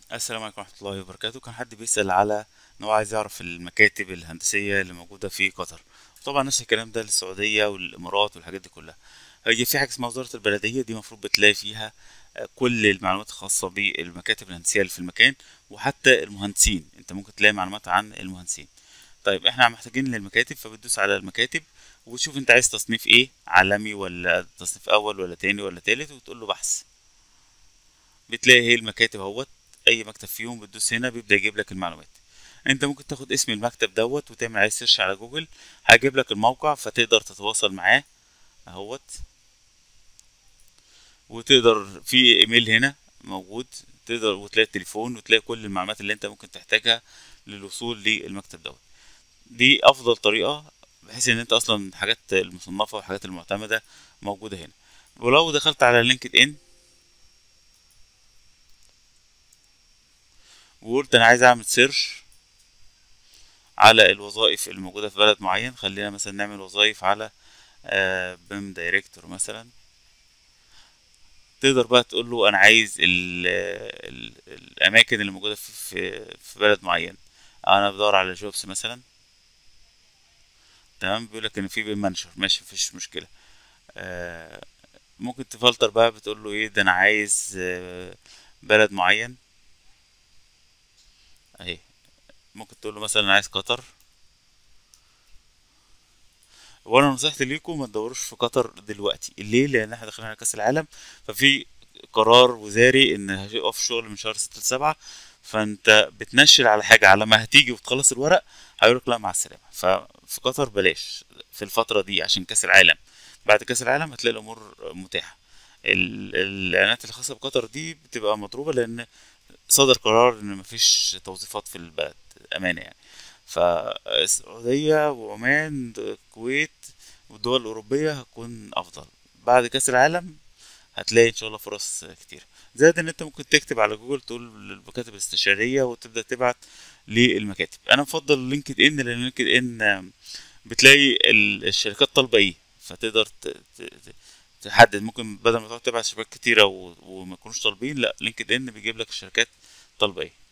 السلام عليكم ورحمة الله وبركاته كان حد بيسأل على إن هو عايز يعرف المكاتب الهندسية اللي موجودة في قطر طبعا نفس الكلام ده للسعودية والإمارات والحاجات دي كلها هي في حاجة اسمها وزارة البلدية دي المفروض بتلاقي فيها آه، كل المعلومات الخاصة بالمكاتب الهندسية اللي في المكان وحتى المهندسين انت ممكن تلاقي معلومات عن المهندسين طيب احنا محتاجين للمكاتب فبتدوس على المكاتب وتشوف انت عايز تصنيف ايه عالمي ولا تصنيف اول ولا تاني ولا تالت وتقول له بحث بتلاقي هي المكاتب اهوت اي مكتب فيهم بتدوس هنا بيبدأ يجيب لك المعلومات انت ممكن تاخد اسم المكتب دوت وتعمل عليه سيرش على جوجل هيجيب لك الموقع فتقدر تتواصل معاه اهوت وتقدر في ايميل هنا موجود تقدر وتلاقي التليفون وتلاقي كل المعلومات اللي انت ممكن تحتاجها للوصول للمكتب دوت دي افضل طريقة بحيث ان انت اصلا الحاجات المصنفة والحاجات المعتمدة موجودة هنا ولو دخلت على لينكد ان وقلت انا عايز اعمل سيرش على الوظائف الموجودة في بلد معين خلينا مثلا نعمل وظائف على بيم دايركتور مثلا تقدر بقى تقول له انا عايز ال ال الاماكن اللي موجودة في في في بلد معين انا بدور على جوبس مثلا تمام بيقول لك ان في بيم مانجر ماشي مفيش مشكلة آه، ممكن تفلتر بقى بتقول له ايه ده انا عايز آه، بلد معين اهي ممكن تقول له مثلا انا عايز قطر وانا نصيحتي ليكم ما تدوروش في قطر دلوقتي ليه لان احنا داخلين على كاس العالم ففي قرار وزاري ان هيقف شغل من شهر ستة لسبعة فانت بتنشل على حاجة على ما هتيجي وتخلص الورق هيقولك لا مع السلامة ففي قطر بلاش في الفترة دي عشان كاس العالم بعد كاس العالم هتلاقي الامور متاحة ال- الاعلانات الخاصة بقطر دي بتبقى مضروبة لان صدر قرار ان مفيش توظيفات في البلد امانه يعني فالسعوديه وعمان الكويت والدول الاوروبيه هتكون افضل بعد كاس العالم هتلاقي ان شاء الله فرص كتير زائد ان انت ممكن تكتب على جوجل تقول المكاتب الاستشاريه وتبدا تبعت للمكاتب انا بفضل لينكد ان لان لينكد ان بتلاقي ال- الشركات طالبه ايه فتقدر ت- ت- ت- تحدد ممكن بدل ما تقعد تبعت شبكات كتيره و- وما يكونوش طالبين لا لينكد ان بيجيب لك الشركات طالبه ايه